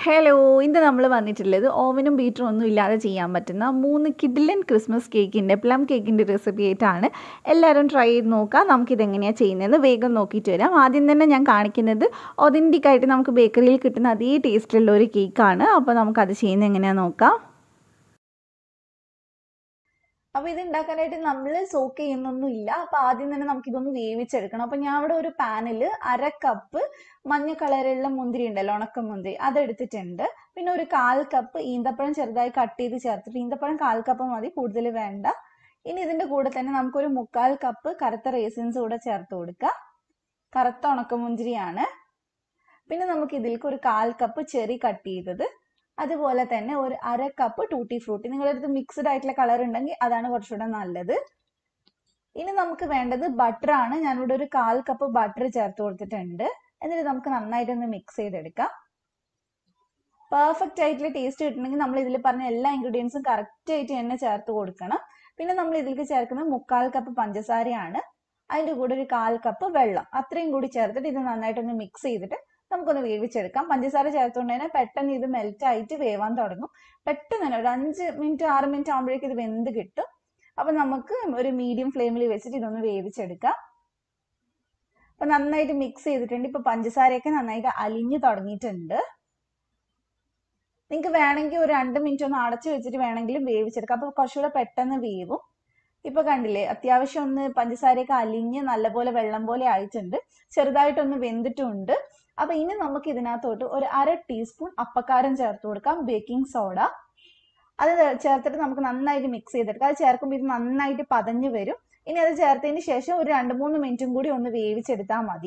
hello ഇന്ന് നമ്മൾ വന്നിട്ടുള്ളത് ഓവനും ബീറ്ററും ഒന്നും ഇല്ലാതെ ചെയ്യാൻ പറ്റുന്ന മൂന്ന് കിഡിലൻ ക്രിസ്മസ് കേക്കിൻ്റെ പ്ലം കേക്കിൻ്റെ റെസിപ്പി ആയിട്ടാണ് എല്ലാവരും ട്രൈ ചെയ്ത് നോക്കാം നമുക്കിത് എങ്ങനെയാണ് ചെയ്യുന്നതെന്ന് വേഗം നോക്കിയിട്ട് വരാം ആദ്യം തന്നെ ഞാൻ കാണിക്കുന്നത് ഒതൻറ്റിക് ആയിട്ട് നമുക്ക് ബേക്കറിയിൽ കിട്ടുന്ന അതേ ടേസ്റ്റിലുള്ള ഒരു കേക്കാണ് അപ്പോൾ നമുക്കത് ചെയ്യുന്നത് എങ്ങനെയാണെന്ന് നോക്കാം അപ്പോൾ ഇത് ഉണ്ടാക്കാനായിട്ട് നമ്മൾ സോക്ക് ചെയ്യുന്നൊന്നും ഇല്ല അപ്പോൾ ആദ്യം തന്നെ നമുക്ക് ഇതൊന്ന് വേവിച്ചെടുക്കണം അപ്പോൾ ഞാൻ ഇവിടെ ഒരു പാനിൽ അര കപ്പ് മഞ്ഞ കളറുള്ള മുന്തിരി ഉണ്ടല്ലോ ഉണക്ക മുന്തിരി അതെടുത്തിട്ടുണ്ട് പിന്നെ ഒരു കാൽ കപ്പ് ഈന്തപ്പഴം ചെറുതായി കട്ട് ചെയ്ത് ചേർത്തിട്ട് ഈന്തപ്പഴം കാൽ കപ്പ് മതി കൂടുതൽ വേണ്ട ഇനി ഇതിന്റെ കൂടെ തന്നെ നമുക്കൊരു മുക്കാൽ കപ്പ് കറുത്ത റേസിൻസ് കൂടെ ചേർത്ത് കൊടുക്കാം കറുത്ത ഉണക്കമുന്തിരിയാണ് പിന്നെ നമുക്ക് ഇതിലേക്ക് ഒരു കാൽ കപ്പ് ചെറി കട്ട് ചെയ്തത് അതുപോലെ തന്നെ ഒരു അര കപ്പ് ടൂട്ടി ഫ്രൂട്ടി നിങ്ങളുടെ അടുത്ത് മിക്സ്ഡ് ആയിട്ടുള്ള കളർ ഉണ്ടെങ്കിൽ അതാണ് കുറച്ചുകൂടെ നല്ലത് ഇനി നമുക്ക് വേണ്ടത് ബട്ടർ ആണ് ഞാനിവിടെ ഒരു കാൽ കപ്പ് ബട്ടർ ചേർത്ത് കൊടുത്തിട്ടുണ്ട് എന്നിട്ട് നമുക്ക് നന്നായിട്ടൊന്ന് മിക്സ് ചെയ്തെടുക്കാം പെർഫെക്റ്റ് ആയിട്ടുള്ള ടേസ്റ്റ് കിട്ടണമെങ്കിൽ നമ്മൾ ഇതിൽ പറഞ്ഞ എല്ലാ ഇൻഗ്രീഡിയൻസും കറക്റ്റ് ആയിട്ട് തന്നെ ചേർത്ത് കൊടുക്കണം പിന്നെ നമ്മൾ ഇതിലേക്ക് ചേർക്കുന്നത് മുക്കാൽ കപ്പ് പഞ്ചസാരയാണ് അതിൻ്റെ കൂടെ ഒരു കാൽ കപ്പ് വെള്ളം അത്രയും കൂടി ചേർത്തിട്ട് ഇത് നന്നായിട്ടൊന്ന് മിക്സ് ചെയ്തിട്ട് നമുക്കൊന്ന് വേവിച്ചെടുക്കാം പഞ്ചസാര ചേർത്തുകൊണ്ട് തന്നെ പെട്ടെന്ന് ഇത് മെൽറ്റ് ആയിട്ട് വേവാൻ തുടങ്ങും പെട്ടെന്ന് തന്നെ ഒരു അഞ്ച് മിനിറ്റ് ആറ് മിനിറ്റ് ആകുമ്പോഴേക്കും ഇത് വെന്ത് കിട്ടും അപ്പൊ നമുക്ക് ഒരു മീഡിയം ഫ്ലെയിമിൽ വെച്ചിട്ട് ഇതൊന്ന് വേവിച്ചെടുക്കാം അപ്പൊ നന്നായിട്ട് മിക്സ് ചെയ്തിട്ടുണ്ട് ഇപ്പൊ പഞ്ചസാരയൊക്കെ നന്നായിട്ട് അലിഞ്ഞു തുടങ്ങിയിട്ടുണ്ട് നിങ്ങൾക്ക് വേണമെങ്കിൽ ഒരു രണ്ട് മിനിറ്റ് ഒന്ന് അടച്ചു വെച്ചിട്ട് വേണമെങ്കിലും വേവിച്ചെടുക്കാം അപ്പൊ കുറച്ചുകൂടെ പെട്ടെന്ന് വേവും ഇപ്പൊ കണ്ടില്ലേ അത്യാവശ്യം ഒന്ന് പഞ്ചസാരയൊക്കെ അലിഞ്ഞ് നല്ലപോലെ വെള്ളം പോലെ ആയിട്ടുണ്ട് ചെറുതായിട്ടൊന്ന് വെന്തിട്ടുണ്ട് അപ്പൊ ഇനി നമുക്ക് ഇതിനകത്തോട്ട് ഒരു അര ടീസ്പൂൺ അപ്പക്കാരം ചേർത്ത് കൊടുക്കാം ബേക്കിംഗ് സോഡ അത് ചേർത്തിട്ട് നമുക്ക് നന്നായിട്ട് മിക്സ് ചെയ്തെടുക്കാം അത് ചേർക്കുമ്പോൾ ഇത് നന്നായിട്ട് പതഞ്ഞു വരും ഇനി അത് ചേർത്തതിന് ശേഷം ഒരു രണ്ട് മൂന്ന് മിനിറ്റും കൂടി ഒന്ന് വേവിച്ചെടുത്താൽ മതി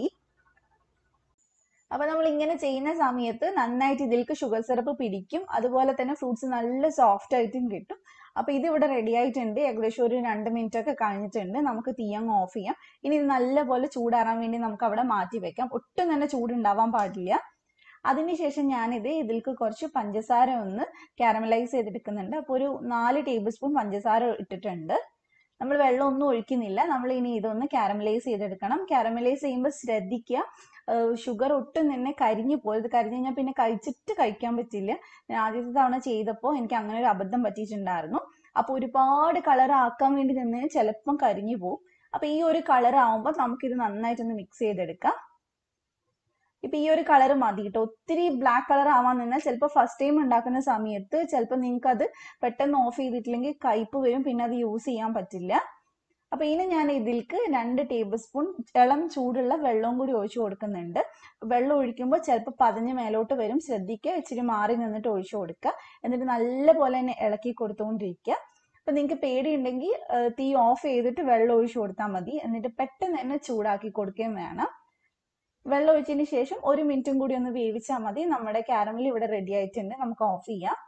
അപ്പൊ നമ്മൾ ഇങ്ങനെ ചെയ്യുന്ന സമയത്ത് നന്നായിട്ട് ഇതിലേക്ക് ഷുഗർ സിറപ്പ് പിടിക്കും അതുപോലെ തന്നെ ഫ്രൂട്ട്സ് നല്ല സോഫ്റ്റ് ആയിട്ടും കിട്ടും അപ്പൊ ഇത് ഇവിടെ റെഡി ആയിട്ടുണ്ട് ഏകദേശം ഒരു രണ്ട് മിനിറ്റ് ഒക്കെ കഴിഞ്ഞിട്ടുണ്ട് നമുക്ക് തീയങ്ങ് ഓഫ് ചെയ്യാം ഇനി ഇത് നല്ലപോലെ ചൂടാറാൻ വേണ്ടി നമുക്ക് അവിടെ മാറ്റി വെക്കാം ഒട്ടും തന്നെ ചൂടുണ്ടാവാൻ പാടില്ല അതിനുശേഷം ഞാനിത് ഇതിലേക്ക് കുറച്ച് പഞ്ചസാര ഒന്ന് കാരമലൈസ് ചെയ്തെടുക്കുന്നുണ്ട് അപ്പോൾ ഒരു നാല് ടേബിൾ സ്പൂൺ പഞ്ചസാര ഇട്ടിട്ടുണ്ട് നമ്മൾ വെള്ളം ഒന്നും ഒഴിക്കുന്നില്ല നമ്മൾ ഇനി ഇതൊന്ന് കാരമലൈസ് ചെയ്തെടുക്കണം കാരമലൈസ് ചെയ്യുമ്പോൾ ശ്രദ്ധിക്കുക ഷുഗർ ഒട്ടും തന്നെ കരിഞ്ഞു പോയി ഇത് കരിഞ്ഞു കഴിഞ്ഞാൽ പിന്നെ കഴിച്ചിട്ട് കഴിക്കാൻ പറ്റില്ല ഞാൻ ആദ്യത്തെ തവണ ചെയ്തപ്പോൾ എനിക്ക് അങ്ങനെ ഒരു അബദ്ധം പറ്റിയിട്ടുണ്ടായിരുന്നു അപ്പോൾ ഒരുപാട് കളർ ആക്കാൻ വേണ്ടി നിന്ന് ചിലപ്പം കരിഞ്ഞു പോകും അപ്പോൾ ഈ ഒരു കളർ ആവുമ്പോൾ നമുക്കിത് നന്നായിട്ടൊന്ന് മിക്സ് ചെയ്തെടുക്കാം ഇപ്പൊ ഈ ഒരു കളർ മതി കേട്ടോ ഒത്തിരി ബ്ലാക്ക് കളർ ആവാൻ നിന്നാൽ ചിലപ്പോൾ ഫസ്റ്റ് ടൈം ഉണ്ടാക്കുന്ന സമയത്ത് ചിലപ്പോൾ നിങ്ങൾക്ക് അത് പെട്ടെന്ന് ഓഫ് ചെയ്തിട്ടില്ലെങ്കിൽ കയ്പ് വരും പിന്നെ അത് യൂസ് ചെയ്യാൻ പറ്റില്ല അപ്പൊ ഇനി ഞാൻ ഇതിലേക്ക് രണ്ട് ടേബിൾ സ്പൂൺ ഇളം ചൂടുള്ള വെള്ളവും കൂടി ഒഴിച്ചു കൊടുക്കുന്നുണ്ട് വെള്ളം ഒഴിക്കുമ്പോൾ ചിലപ്പോൾ പതിഞ്ഞ് മേലോട്ട് വരും ശ്രദ്ധിക്കുക ഇച്ചിരി മാറി നിന്നിട്ട് ഒഴിച്ചു കൊടുക്കുക എന്നിട്ട് നല്ല പോലെ തന്നെ ഇളക്കി കൊടുത്തുകൊണ്ടിരിക്കുക അപ്പൊ നിങ്ങൾക്ക് പേടിയുണ്ടെങ്കിൽ തീ ഓഫ് ചെയ്തിട്ട് വെള്ളം ഒഴിച്ചു കൊടുത്താൽ മതി എന്നിട്ട് പെട്ടെന്ന് തന്നെ ചൂടാക്കി കൊടുക്കുകയും വേണം വെള്ളം ഒഴിച്ചതിന് ശേഷം ഒരു മിനിറ്റും കൂടി ഒന്ന് വേവിച്ചാൽ മതി നമ്മുടെ കാരമൽ ഇവിടെ റെഡി ആയിട്ടുണ്ട് നമുക്ക് ഓഫ് ചെയ്യാം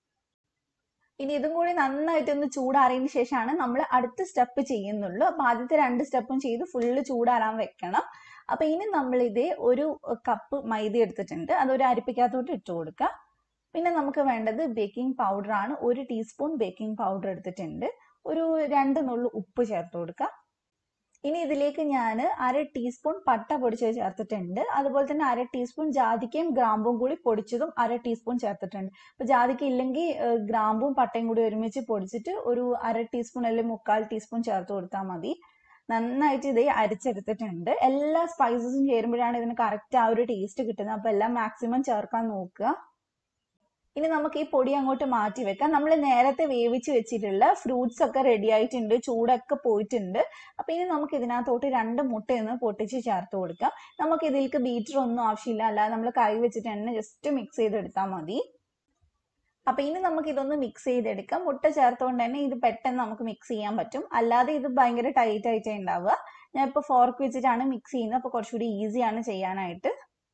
ഇനി ഇതും കൂടി നന്നായിട്ടൊന്ന് ചൂടാറിയതിന് ശേഷമാണ് നമ്മൾ അടുത്ത സ്റ്റെപ്പ് ചെയ്യുന്നുള്ളൂ അപ്പൊ ആദ്യത്തെ രണ്ട് സ്റ്റെപ്പും ചെയ്ത് ഫുള്ള് ചൂടാറാൻ വെക്കണം അപ്പൊ ഇനി നമ്മൾ ഇതേ ഒരു കപ്പ് മൈദ എടുത്തിട്ടുണ്ട് അതൊരു അരിപ്പിക്കകത്തോട്ട് ഇട്ട് കൊടുക്കുക പിന്നെ നമുക്ക് വേണ്ടത് ബേക്കിംഗ് പൗഡർ ആണ് ഒരു ടീസ്പൂൺ ബേക്കിംഗ് പൗഡർ എടുത്തിട്ടുണ്ട് ഒരു രണ്ട് നുള്ളു ഉപ്പ് ചേർത്ത് കൊടുക്കുക ഇനി ഇതിലേക്ക് ഞാൻ അര ടീസ്പൂൺ പട്ട പൊടിച്ചത് ചേർത്തിട്ടുണ്ട് അതുപോലെ തന്നെ അര ടീസ്പൂൺ ജാതിക്കയും ഗ്രാമ്പും കൂടി പൊടിച്ചതും അര ടീസ്പൂൺ ചേർത്തിട്ടുണ്ട് അപ്പൊ ജാതിക്ക ഇല്ലെങ്കിൽ ഗ്രാമ്പും പട്ടയും കൂടി ഒരുമിച്ച് പൊടിച്ചിട്ട് ഒരു അര ടീസ്പൂൺ അല്ലെങ്കിൽ മുക്കാൽ ടീസ്പൂൺ ചേർത്ത് കൊടുത്താൽ മതി നന്നായിട്ട് ഇത് അരിച്ചെടുത്തിട്ടുണ്ട് എല്ലാ സ്പൈസസും ചേരുമ്പോഴാണ് ഇതിന് കറക്റ്റ് ആ ഒരു ടേസ്റ്റ് കിട്ടുന്നത് അപ്പൊ എല്ലാം മാക്സിമം ചേർക്കാൻ നോക്കുക ഇനി നമുക്ക് ഈ പൊടി അങ്ങോട്ട് മാറ്റി വെക്കാം നമ്മൾ നേരത്തെ വേവിച്ച് വെച്ചിട്ടുള്ള ഫ്രൂട്ട്സ് ഒക്കെ റെഡി ആയിട്ടുണ്ട് ചൂടൊക്കെ പോയിട്ടുണ്ട് അപ്പൊ ഇനി നമുക്ക് ഇതിനകത്തോട്ട് രണ്ട് മുട്ടയൊന്ന് പൊട്ടിച്ച് ചേർത്ത് കൊടുക്കാം നമുക്ക് ഇതിലേക്ക് ബീറ്റർ ഒന്നും ആവശ്യമില്ല അല്ലാതെ നമ്മൾ കൈ വെച്ചിട്ട് തന്നെ ജസ്റ്റ് മിക്സ് ചെയ്തെടുത്താൽ മതി അപ്പൊ ഇനി നമുക്ക് ഇതൊന്ന് മിക്സ് ചെയ്തെടുക്കാം മുട്ട ചേർത്തുകൊണ്ട് തന്നെ ഇത് പെട്ടെന്ന് നമുക്ക് മിക്സ് ചെയ്യാൻ പറ്റും അല്ലാതെ ഇത് ഭയങ്കര ടൈറ്റ് ആയിട്ടേ ഉണ്ടാവുക ഞാൻ ഇപ്പൊ ഫോർക്ക് വെച്ചിട്ടാണ് മിക്സ് ചെയ്യുന്നത് അപ്പൊ കുറച്ചുകൂടി ഈസിയാണ് ചെയ്യാനായിട്ട്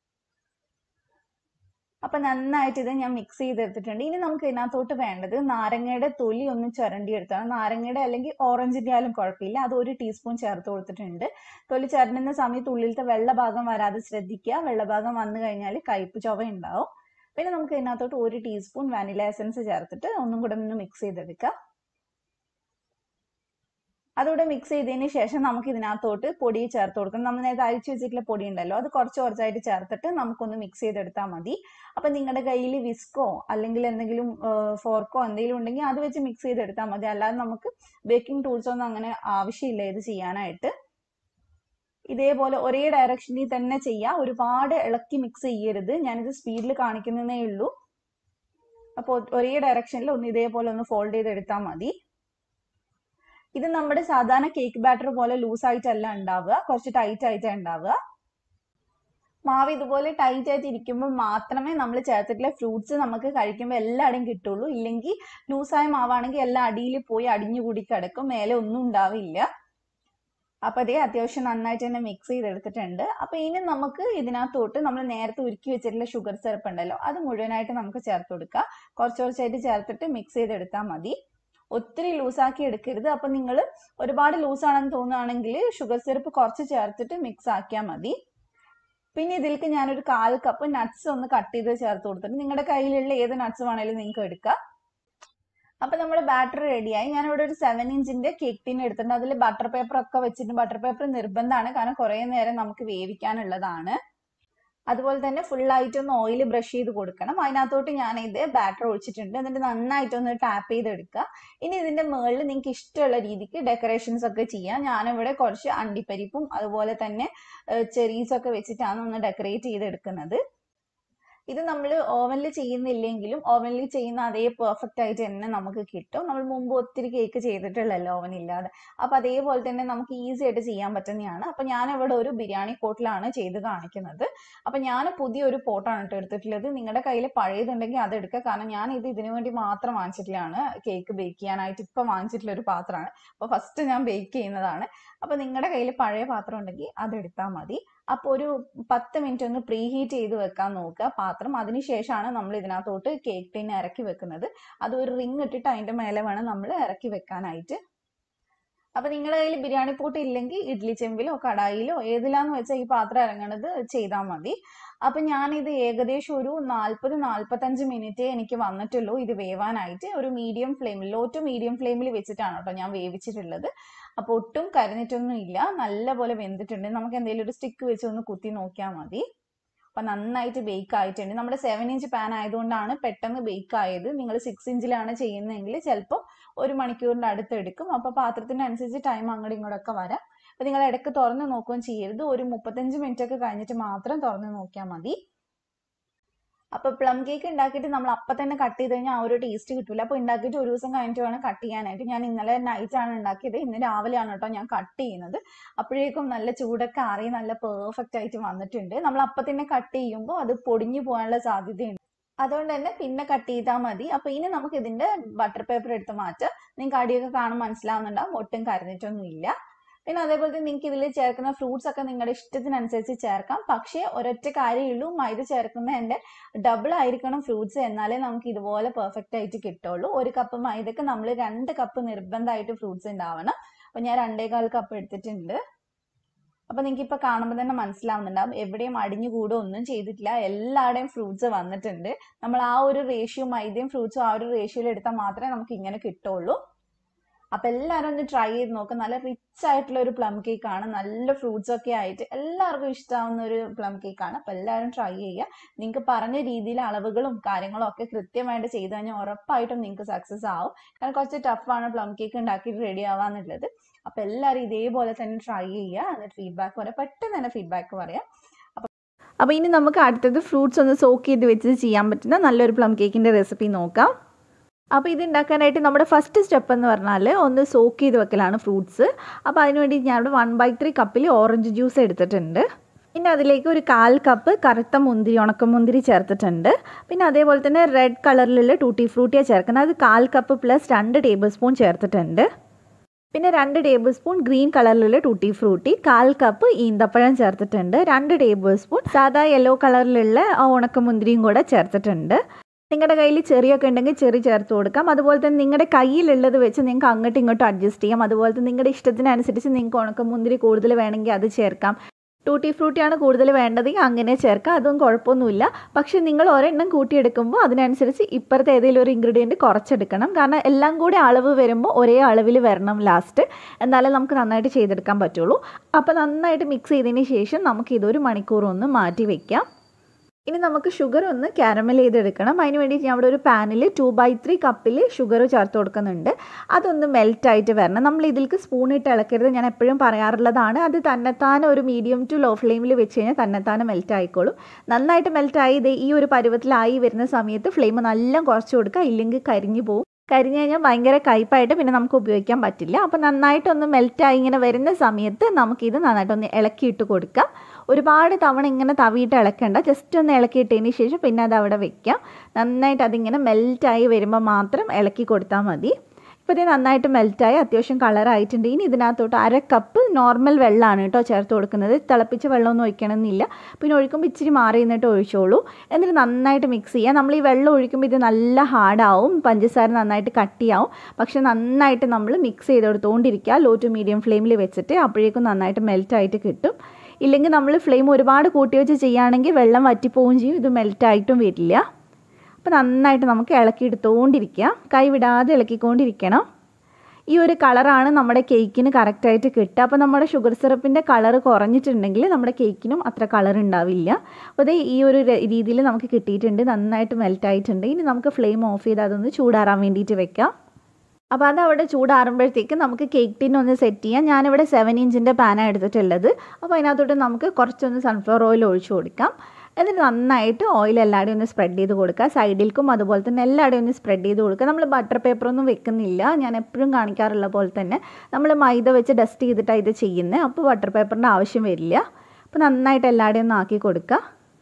അപ്പൊ നന്നായിട്ട് ഇത് ഞാൻ മിക്സ് ചെയ്തെടുത്തിട്ടുണ്ട് ഇനി നമുക്ക് ഇതിനകത്തോട്ട് വേണ്ടത് നാരങ്ങയുടെ തൊലി ഒന്ന് ചുരണ്ടി എടുത്താണ് നാരങ്ങയുടെ അല്ലെങ്കിൽ ഓറഞ്ചിന്റെ ആയാലും കുഴപ്പമില്ല അത് ഒരു ടീസ്പൂൺ ചേർത്ത് കൊടുത്തിട്ടുണ്ട് തൊലി ചുരണ്ടുന്ന സമയത്ത് ഉള്ളിലത്തെ വെള്ള ഭാഗം വരാതെ ശ്രദ്ധിക്കുക വെള്ളഭാഗം വന്നു കഴിഞ്ഞാൽ കയ്പ് ചൊവ ഉണ്ടാവും പിന്നെ നമുക്ക് ഇതിനകത്തോട്ട് ഒരു ടീസ്പൂൺ വാനില എസൻസ് ചേർത്തിട്ട് ഒന്നും കൂടെ ഒന്ന് മിക്സ് ചെയ്തെടുക്കാം അതുകൂടെ മിക്സ് ചെയ്തതിന് ശേഷം നമുക്ക് ഇതിനകത്തോട്ട് പൊടി ചേർത്ത് കൊടുക്കണം നമ്മൾ നേരത്തെ അരിച്ചു വെച്ചിട്ടുള്ള പൊടി ഉണ്ടല്ലോ അത് കുറച്ച് കുറച്ചായിട്ട് ചേർത്തിട്ട് നമുക്കൊന്ന് മിക്സ് ചെയ്തെടുത്താൽ മതി അപ്പം നിങ്ങളുടെ കയ്യിൽ വിസ്കോ അല്ലെങ്കിൽ എന്തെങ്കിലും ഫോർക്കോ എന്തെങ്കിലും ഉണ്ടെങ്കിൽ അത് വെച്ച് മിക്സ് ചെയ്തെടുത്താൽ മതി അല്ലാതെ നമുക്ക് ബേക്കിംഗ് ടൂൾസ് ഒന്നും അങ്ങനെ ആവശ്യമില്ല ഇത് ചെയ്യാനായിട്ട് ഇതേപോലെ ഒരേ ഡയറക്ഷനിൽ തന്നെ ചെയ്യാം ഒരുപാട് ഇളക്കി മിക്സ് ചെയ്യരുത് ഞാനിത് സ്പീഡിൽ കാണിക്കുന്നതേ ഉള്ളൂ അപ്പോൾ ഒരേ ഡയറക്ഷനിൽ ഒന്ന് ഇതേപോലെ ഒന്ന് ഫോൾഡ് ചെയ്തെടുത്താൽ മതി ഇത് നമ്മുടെ സാധാരണ കേക്ക് ബാറ്റർ പോലെ ലൂസ് ആയിട്ടല്ല ഉണ്ടാവുക കുറച്ച് ടൈറ്റ് ആയിട്ടാണ് ഉണ്ടാവുക മാവ് ഇതുപോലെ ടൈറ്റ് ആയിട്ട് ഇരിക്കുമ്പോൾ മാത്രമേ നമ്മൾ ചേർത്തിട്ടുള്ള ഫ്രൂട്ട്സ് നമുക്ക് കഴിക്കുമ്പോൾ എല്ലായിടയും കിട്ടുള്ളൂ ഇല്ലെങ്കിൽ ലൂസായ മാവാണെങ്കിൽ എല്ലാം അടിയിൽ പോയി അടിഞ്ഞുകൂടി കിടക്കും മേലെ ഒന്നും ഉണ്ടാവില്ല അപ്പൊ അതേ അത്യാവശ്യം നന്നായിട്ട് തന്നെ മിക്സ് ചെയ്തെടുത്തിട്ടുണ്ട് അപ്പൊ ഇനി നമുക്ക് ഇതിനകത്തോട്ട് നമ്മൾ നേരത്തെ ഉരുക്കി വെച്ചിട്ടുള്ള ഷുഗർ സിറപ്പ് ഉണ്ടല്ലോ അത് മുഴുവനായിട്ട് നമുക്ക് ചേർത്ത് കൊടുക്കാം കുറച്ച് കുറച്ചായിട്ട് ചേർത്തിട്ട് മിക്സ് ചെയ്തെടുത്താൽ മതി ഒത്തിരി ലൂസാക്കി എടുക്കരുത് അപ്പൊ നിങ്ങൾ ഒരുപാട് ലൂസാണെന്ന് തോന്നുകയാണെങ്കിൽ ഷുഗർ സിറപ്പ് കുറച്ച് ചേർത്തിട്ട് മിക്സ് ആക്കിയാൽ മതി പിന്നെ ഇതിലേക്ക് ഞാനൊരു കാൽ കപ്പ് നട്ട്സ് ഒന്ന് കട്ട് ചെയ്ത് ചേർത്ത് കൊടുത്തിട്ട് നിങ്ങളുടെ കയ്യിലുള്ള ഏത് നട്ട്സ് വേണേലും നിങ്ങൾക്ക് എടുക്കാം അപ്പൊ നമ്മുടെ ബാറ്റർ റെഡിയായി ഞാൻ ഇവിടെ ഒരു സെവൻ ഇഞ്ചിന്റെ കേക്ക് ടീൻ എടുത്തിട്ടുണ്ട് അതിൽ ബട്ടർ പേപ്പർ ഒക്കെ വെച്ചിട്ട് ബട്ടർ പേപ്പർ നിർബന്ധമാണ് കാരണം കുറെ നേരം നമുക്ക് വേവിക്കാനുള്ളതാണ് അതുപോലെ തന്നെ ഫുൾ ആയിട്ട് ഒന്ന് ഓയിൽ ബ്രഷ് ചെയ്ത് കൊടുക്കണം അതിനകത്തോട്ട് ഞാൻ ഇത് ബാറ്റർ ഒഴിച്ചിട്ടുണ്ട് എന്നിട്ട് നന്നായിട്ടൊന്ന് ടാപ്പ് ചെയ്തെടുക്കുക ഇനി ഇതിന്റെ മുകളിൽ നിങ്ങൾക്ക് ഇഷ്ടമുള്ള രീതിക്ക് ഡെക്കറേഷൻസ് ഒക്കെ ചെയ്യാം ഞാനിവിടെ കുറച്ച് അണ്ടിപ്പരിപ്പും അതുപോലെ തന്നെ ചെറീസ് ഒക്കെ വെച്ചിട്ടാണ് ഒന്ന് ഡെക്കറേറ്റ് ചെയ്തെടുക്കുന്നത് ഇത് നമ്മൾ ഓവനിൽ ചെയ്യുന്നില്ലെങ്കിലും ഓവനിൽ ചെയ്യുന്ന അതേ പെർഫെക്റ്റ് ആയിട്ട് തന്നെ നമുക്ക് കിട്ടും നമ്മൾ മുമ്പ് ഒത്തിരി കേക്ക് ചെയ്തിട്ടുള്ളല്ലോ ഓവൻ ഇല്ലാതെ അപ്പൊ അതേപോലെ തന്നെ നമുക്ക് ഈസി ആയിട്ട് ചെയ്യാൻ പറ്റുന്നതാണ് അപ്പൊ ഞാൻ ഇവിടെ ഒരു ബിരിയാണി പോട്ടിലാണ് ചെയ്ത് കാണിക്കുന്നത് അപ്പൊ ഞാൻ പുതിയൊരു പോട്ടാണ് കേട്ടോ എടുത്തിട്ടുള്ളത് നിങ്ങളുടെ കയ്യിൽ പഴയതുണ്ടെങ്കിൽ അത് എടുക്കുക കാരണം ഞാൻ ഇത് ഇതിനു വേണ്ടി മാത്രം വാങ്ങിച്ചിട്ടുള്ളതാണ് കേക്ക് ബേക്ക് ചെയ്യാനായിട്ട് ഇപ്പൊ വാങ്ങിച്ചിട്ടുള്ള ഒരു പാത്രമാണ് അപ്പൊ ഫസ്റ്റ് ഞാൻ ബേക്ക് ചെയ്യുന്നതാണ് അപ്പൊ നിങ്ങളുടെ കയ്യിൽ പഴയ പാത്രം ഉണ്ടെങ്കിൽ അത് എടുത്താൽ മതി അപ്പോൾ ഒരു പത്ത് മിനിറ്റ് ഒന്ന് പ്രീ ഹീറ്റ് ചെയ്ത് വെക്കാൻ നോക്കുക പാത്രം അതിനുശേഷമാണ് നമ്മൾ ഇതിനകത്തോട്ട് കേക്ക് ടീൻ ഇറക്കി വെക്കുന്നത് അത് ഒരു റിങ് ഇട്ടിട്ട് അതിന്റെ മേലെ വേണം നമ്മൾ ഇറക്കി വെക്കാനായിട്ട് അപ്പൊ നിങ്ങളുടെ കയ്യിൽ ബിരിയാണി പോട്ട് ഇല്ലെങ്കിൽ ഇഡ്ലി ചെമ്പിലോ കടായിലോ ഏതിലാന്ന് വെച്ചാൽ ഈ പാത്രം ഇറങ്ങണത് ചെയ്താൽ മതി അപ്പൊ ഞാനിത് ഏകദേശം ഒരു നാൽപ്പത് നാൽപ്പത്തഞ്ച് മിനിറ്റ് എനിക്ക് വന്നിട്ടുള്ളൂ ഇത് വേവാനായിട്ട് ഒരു മീഡിയം ഫ്ലെയിമിൽ ലോ ടു മീഡിയം ഫ്ലെയിമിൽ വെച്ചിട്ടാണ് കേട്ടോ ഞാൻ വേവിച്ചിട്ടുള്ളത് അപ്പൊ ഒട്ടും കരിഞ്ഞിട്ടൊന്നും ഇല്ല നല്ലപോലെ വെന്തിട്ടുണ്ട് നമുക്ക് എന്തെങ്കിലും ഒരു സ്റ്റിക്ക് വെച്ച് ഒന്ന് കുത്തി നോക്കിയാൽ മതി അപ്പൊ നന്നായിട്ട് ബേക്ക് ആയിട്ടുണ്ട് നമ്മുടെ സെവൻ ഇഞ്ച് പാൻ ആയതുകൊണ്ടാണ് പെട്ടെന്ന് ബേക്ക് ആയത് നിങ്ങൾ സിക്സ് ഇഞ്ചിലാണ് ചെയ്യുന്നതെങ്കിൽ ചിലപ്പോൾ ഒരു മണിക്കൂറിന്റെ അടുത്ത് എടുക്കും അപ്പൊ പാത്രത്തിനനുസരിച്ച് ടൈം അങ്ങോട്ടും ഇങ്ങോട്ടൊക്കെ വരാം അപ്പൊ നിങ്ങൾ ഇടയ്ക്ക് തുറന്ന് നോക്കുകയും ചെയ്യരുത് ഒരു മുപ്പത്തഞ്ച് മിനിറ്റ് ഒക്കെ കഴിഞ്ഞിട്ട് മാത്രം തുറന്ന് നോക്കിയാൽ മതി അപ്പൊ പ്ലം കേക്ക് ഉണ്ടാക്കിയിട്ട് നമ്മൾ അപ്പൊ തന്നെ കട്ട് ചെയ്ത് കഴിഞ്ഞാൽ ആ ഒരു ടേസ്റ്റ് കിട്ടില്ല അപ്പൊ ഉണ്ടാക്കിയിട്ട് ഒരു ദിവസം കഴിഞ്ഞിട്ട് വേണം കട്ട് ചെയ്യാനായിട്ട് ഞാൻ ഇന്നലെ നൈറ്റ് ആണ് ഉണ്ടാക്കിയത് ഇന്ന് രാവിലെയാണ് കേട്ടോ ഞാൻ കട്ട് ചെയ്യുന്നത് അപ്പോഴേക്കും നല്ല ചൂടൊക്കെ ആറി നല്ല പെർഫെക്റ്റ് ആയിട്ട് വന്നിട്ടുണ്ട് നമ്മൾ അപ്പൊ തന്നെ കട്ട് ചെയ്യുമ്പോൾ അത് പൊടിഞ്ഞു പോകാനുള്ള സാധ്യതയുണ്ട് അതുകൊണ്ട് തന്നെ പിന്നെ കട്ട് ചെയ്താൽ മതി അപ്പൊ ഇനി നമുക്ക് ഇതിന്റെ ബട്ടർ പേപ്പർ എടുത്ത് മാറ്റാം നിങ്ങൾക്ക് അടിയൊക്കെ കാണുമ്പോൾ മനസ്സിലാവുന്നുണ്ടാവും ഒട്ടും കരഞ്ഞിട്ടൊന്നും ഇല്ല പിന്നെ അതേപോലെ തന്നെ നിങ്ങൾക്ക് ഇതിൽ ചേർക്കുന്ന ഫ്രൂട്ട്സ് ഒക്കെ നിങ്ങളുടെ ഇഷ്ടത്തിനനുസരിച്ച് ചേർക്കാം പക്ഷേ ഒരൊറ്റ കാര്യമുള്ളൂ മൈദ ചേർക്കുന്നതിന്റെ ഡബിൾ ആയിരിക്കണം ഫ്രൂട്ട്സ് എന്നാലേ നമുക്ക് ഇതുപോലെ പെർഫെക്റ്റ് ആയിട്ട് കിട്ടുള്ളൂ ഒരു കപ്പ് മൈദക്ക് നമ്മൾ രണ്ട് കപ്പ് നിർബന്ധമായിട്ട് ഫ്രൂട്ട്സ് ഉണ്ടാവണം അപ്പൊ ഞാൻ രണ്ടേകാൽ കപ്പ് എടുത്തിട്ടുണ്ട് അപ്പൊ നിങ്ങൾക്ക് ഇപ്പൊ കാണുമ്പോൾ തന്നെ മനസ്സിലാവുന്നുണ്ടാവും എവിടെയും അടിഞ്ഞു കൂടുക ഒന്നും ചെയ്തിട്ടില്ല എല്ലാവരുടെയും ഫ്രൂട്ട്സ് വന്നിട്ടുണ്ട് നമ്മൾ ആ ഒരു റേഷ്യോ മൈദയും ഫ്രൂട്ട്സും ആ ഒരു റേഷ്യോയിൽ എടുത്താൽ മാത്രമേ നമുക്ക് ഇങ്ങനെ കിട്ടുള്ളൂ അപ്പൊ എല്ലാവരും ഒന്ന് ട്രൈ ചെയ്ത് നോക്കുക നല്ല റിച്ച് ആയിട്ടുള്ള ഒരു പ്ലം കേക്ക് ആണ് നല്ല ഫ്രൂട്ട്സ് ഒക്കെ ആയിട്ട് എല്ലാവർക്കും ഇഷ്ടമാവുന്ന ഒരു പ്ലം കേക്ക് ആണ് അപ്പൊ എല്ലാവരും ട്രൈ ചെയ്യുക നിങ്ങൾക്ക് പറഞ്ഞ രീതിയിൽ അളവുകളും കാര്യങ്ങളും ഒക്കെ കൃത്യമായിട്ട് ചെയ്തു കഴിഞ്ഞാൽ ഉറപ്പായിട്ടും നിങ്ങൾക്ക് സക്സസ് ആവും കാരണം കുറച്ച് ടഫാണ് പ്ലം കേക്ക് ഉണ്ടാക്കിയിട്ട് റെഡി ആവാന്നുള്ളത് അപ്പൊ എല്ലാവരും ഇതേപോലെ തന്നെ ട്രൈ ചെയ്യുക എന്നിട്ട് ഫീഡ്ബാക്ക് പറയാം പെട്ടെന്ന് തന്നെ ഫീഡ്ബാക്ക് പറയാം അപ്പോൾ ഇനി നമുക്ക് അടുത്തത് ഫ്രൂട്ട്സ് ഒന്ന് സോക്ക് ചെയ്ത് വെച്ച് ചെയ്യാൻ പറ്റുന്ന നല്ലൊരു പ്ലം കേക്കിൻ്റെ റെസിപ്പി നോക്കാം അപ്പോൾ ഇത് ഉണ്ടാക്കാനായിട്ട് നമ്മുടെ ഫസ്റ്റ് സ്റ്റെപ്പ് എന്ന് പറഞ്ഞാൽ ഒന്ന് സോക്ക് ചെയ്ത് വെക്കലാണ് ഫ്രൂട്ട്സ് അപ്പോൾ അതിനുവേണ്ടി ഞാൻ വൺ ബൈ ത്രീ കപ്പിൽ ഓറഞ്ച് ജ്യൂസ് എടുത്തിട്ടുണ്ട് പിന്നെ അതിലേക്ക് ഒരു കാൽ കപ്പ് കറുത്ത മുന്തിരി ഉണക്കമുന്തിരി ചേർത്തിട്ടുണ്ട് പിന്നെ അതേപോലെ തന്നെ റെഡ് കളറിലുള്ള ടൂട്ടി ഫ്രൂട്ടിയാണ് ചേർക്കുന്നത് അത് കാൽ കപ്പ് പ്ലസ് രണ്ട് ടേബിൾ സ്പൂൺ ചേർത്തിട്ടുണ്ട് പിന്നെ രണ്ട് ടേബിൾ സ്പൂൺ ഗ്രീൻ കളറിലുള്ള ടൂട്ടി ഫ്രൂട്ടി കാൽ കപ്പ് ഈന്തപ്പഴം ചേർത്തിട്ടുണ്ട് രണ്ട് ടേബിൾ സ്പൂൺ സാധാ യെല്ലോ കളറിലുള്ള ഉണക്കമുന്തിരിയും കൂടെ ചേർത്തിട്ടുണ്ട് നിങ്ങളുടെ കയ്യിൽ ചെറിയൊക്കെ ഉണ്ടെങ്കിൽ ചെറി ചേർത്ത് കൊടുക്കാം അതുപോലെ തന്നെ നിങ്ങളുടെ കയ്യിലുള്ളത് വെച്ച് നിങ്ങൾക്ക് അങ്ങോട്ടും ഇങ്ങോട്ടും അഡ്ജസ്റ്റ് ചെയ്യാം അതുപോലെ തന്നെ നിങ്ങളുടെ ഇഷ്ടത്തിനനുസരിച്ച് നിങ്ങൾക്ക് ഉണക്കമുന്തിരി കൂടുതൽ വേണമെങ്കിൽ അത് ചേർക്കാം ടൂട്ടി ഫ്രൂട്ടിയാണ് കൂടുതൽ വേണ്ടതെങ്കിൽ അങ്ങനെ ചേർക്കാം അതും കുഴപ്പമൊന്നുമില്ല പക്ഷേ നിങ്ങൾ ഒരെണ്ണം കൂട്ടിയെടുക്കുമ്പോൾ അതിനനുസരിച്ച് ഇപ്പുറത്തെ ഏതെങ്കിലും ഒരു ഇൻഗ്രീഡിയൻറ്റ് കുറച്ചെടുക്കണം കാരണം എല്ലാം കൂടി അളവ് വരുമ്പോൾ ഒരേ അളവിൽ വരണം ലാസ്റ്റ് എന്നാലേ നമുക്ക് നന്നായിട്ട് ചെയ്തെടുക്കാൻ പറ്റുള്ളൂ അപ്പോൾ നന്നായിട്ട് മിക്സ് ചെയ്തതിന് ശേഷം നമുക്ക് ഇതൊരു മണിക്കൂർ ഒന്ന് മാറ്റി വയ്ക്കാം ഇനി നമുക്ക് ഷുഗർ ഒന്ന് കാരമൽ ചെയ്തെടുക്കണം അതിന് വേണ്ടിയിട്ട് ഞാൻ ഇവിടെ ഒരു പാനിൽ ടു ബൈ ത്രീ കപ്പിൽ ഷുഗർ ചേർത്ത് കൊടുക്കുന്നുണ്ട് അതൊന്ന് മെൽറ്റായിട്ട് വരണം നമ്മൾ ഇതിലേക്ക് സ്പൂൺ ഇട്ട് ഇളക്കരുത് ഞാൻ എപ്പോഴും പറയാറുള്ളതാണ് അത് തന്നെത്താനെ ഒരു മീഡിയം ടു ലോ ഫ്ലെയിമിൽ വെച്ച് കഴിഞ്ഞാൽ തന്നെത്താനെ മെൽറ്റ് ആയിക്കോളും നന്നായിട്ട് മെൽറ്റായി ഇത് ഈ ഒരു പരുവത്തിലായി വരുന്ന സമയത്ത് ഫ്ലെയിം നല്ല കുറച്ച് കൊടുക്കുക ഇല്ലെങ്കിൽ കരിഞ്ഞു പോകും കരിഞ്ഞു കഴിഞ്ഞാൽ ഭയങ്കര കയ്പായിട്ട് പിന്നെ നമുക്ക് ഉപയോഗിക്കാൻ പറ്റില്ല അപ്പോൾ നന്നായിട്ടൊന്ന് മെൽറ്റായി ഇങ്ങനെ വരുന്ന സമയത്ത് നമുക്കിത് നന്നായിട്ടൊന്ന് ഇളക്കിയിട്ട് കൊടുക്കാം ഒരുപാട് തവണ ഇങ്ങനെ തവിയിട്ട് ഇളക്കണ്ട ജസ്റ്റ് ഒന്ന് ഇളക്കിയിട്ടതിന് ശേഷം പിന്നെ അത് അവിടെ വെക്കാം നന്നായിട്ട് അതിങ്ങനെ മെൽറ്റായി വരുമ്പോൾ മാത്രം ഇളക്കി കൊടുത്താൽ മതി ഇപ്പോൾ ഇത് നന്നായിട്ട് മെൽറ്റായി അത്യാവശ്യം കളറായിട്ടുണ്ട് ഇനി ഇതിനകത്തോട്ട് അര കപ്പ് നോർമൽ വെള്ളമാണ് കേട്ടോ ചേർത്ത് കൊടുക്കുന്നത് തിളപ്പിച്ച വെള്ളമൊന്നും ഒഴിക്കണമെന്നില്ല പിന്നെ ഒഴിക്കുമ്പോൾ ഇച്ചിരി മാറി നിന്നിട്ട് ഒഴിച്ചോളൂ എന്നിട്ട് നന്നായിട്ട് മിക്സ് ചെയ്യുക നമ്മൾ ഈ വെള്ളം ഒഴിക്കുമ്പോൾ ഇത് നല്ല ഹാർഡാവും പഞ്ചസാര നന്നായിട്ട് കട്ടിയാവും പക്ഷെ നന്നായിട്ട് നമ്മൾ മിക്സ് ചെയ്ത് കൊടുത്തുകൊണ്ടിരിക്കുക ലോ ടു മീഡിയം ഫ്ലെയിമിൽ വെച്ചിട്ട് അപ്പോഴേക്കും നന്നായിട്ട് മെൽറ്റായിട്ട് കിട്ടും ഇല്ലെങ്കിൽ നമ്മൾ ഫ്ലെയിം ഒരുപാട് കൂട്ടി വെച്ച് ചെയ്യുകയാണെങ്കിൽ വെള്ളം വറ്റിപ്പോവുകയും ചെയ്യും ഇത് മെൽറ്റായിട്ടും വരില്ല അപ്പോൾ നന്നായിട്ട് നമുക്ക് ഇളക്കിയെടുത്തുകൊണ്ടിരിക്കുക കൈ വിടാതെ ഇളക്കിക്കൊണ്ടിരിക്കണം ഈ ഒരു കളറാണ് നമ്മുടെ കേക്കിന് കറക്റ്റായിട്ട് കിട്ടുക അപ്പോൾ നമ്മുടെ ഷുഗർ സിറപ്പിൻ്റെ കളർ കുറഞ്ഞിട്ടുണ്ടെങ്കിൽ നമ്മുടെ കേക്കിനും അത്ര കളർ ഉണ്ടാവില്ല അപ്പോൾ അതേ ഈ ഒരു രീതിയിൽ നമുക്ക് കിട്ടിയിട്ടുണ്ട് നന്നായിട്ട് മെൽറ്റായിട്ടുണ്ട് ഇനി നമുക്ക് ഫ്ലെയിം ഓഫ് ചെയ്ത് അതൊന്ന് ചൂടാറാൻ വേണ്ടിയിട്ട് വെക്കാം അപ്പോൾ അത് അവിടെ ചൂടാറുമ്പോഴത്തേക്ക് നമുക്ക് കേക്ക് ടിൻ ഒന്ന് സെറ്റ് ചെയ്യാം ഞാനിവിടെ സെവൻ ഇഞ്ചിൻ്റെ പാനാണ് എടുത്തിട്ടുള്ളത് അപ്പോൾ അതിനകത്തോട്ട് നമുക്ക് കുറച്ചൊന്ന് സൺഫ്ലവർ ഓയിൽ ഒഴിച്ചു കൊടുക്കാം എന്നിട്ട് നന്നായിട്ട് ഓയിൽ എല്ലാവരുടെയും ഒന്ന് സ്പ്രെഡ് ചെയ്ത് കൊടുക്കുക സൈഡിൽക്കും അതുപോലെ തന്നെ എല്ലാവരുടെയും ഒന്ന് സ്പ്രെഡ് ചെയ്ത് കൊടുക്കുക നമ്മൾ ബട്ടർ പേപ്പറൊന്നും വെക്കുന്നില്ല ഞാൻ എപ്പോഴും കാണിക്കാറുള്ള പോലെ തന്നെ നമ്മൾ മൈദ വെച്ച് ഡസ്റ്റ് ചെയ്തിട്ടാണ് ഇത് ചെയ്യുന്നത് അപ്പോൾ ബട്ടർ പേപ്പറിൻ്റെ ആവശ്യം വരില്ല അപ്പോൾ നന്നായിട്ട് എല്ലാവരുടെയും ഒന്ന് ആക്കി കൊടുക്കുക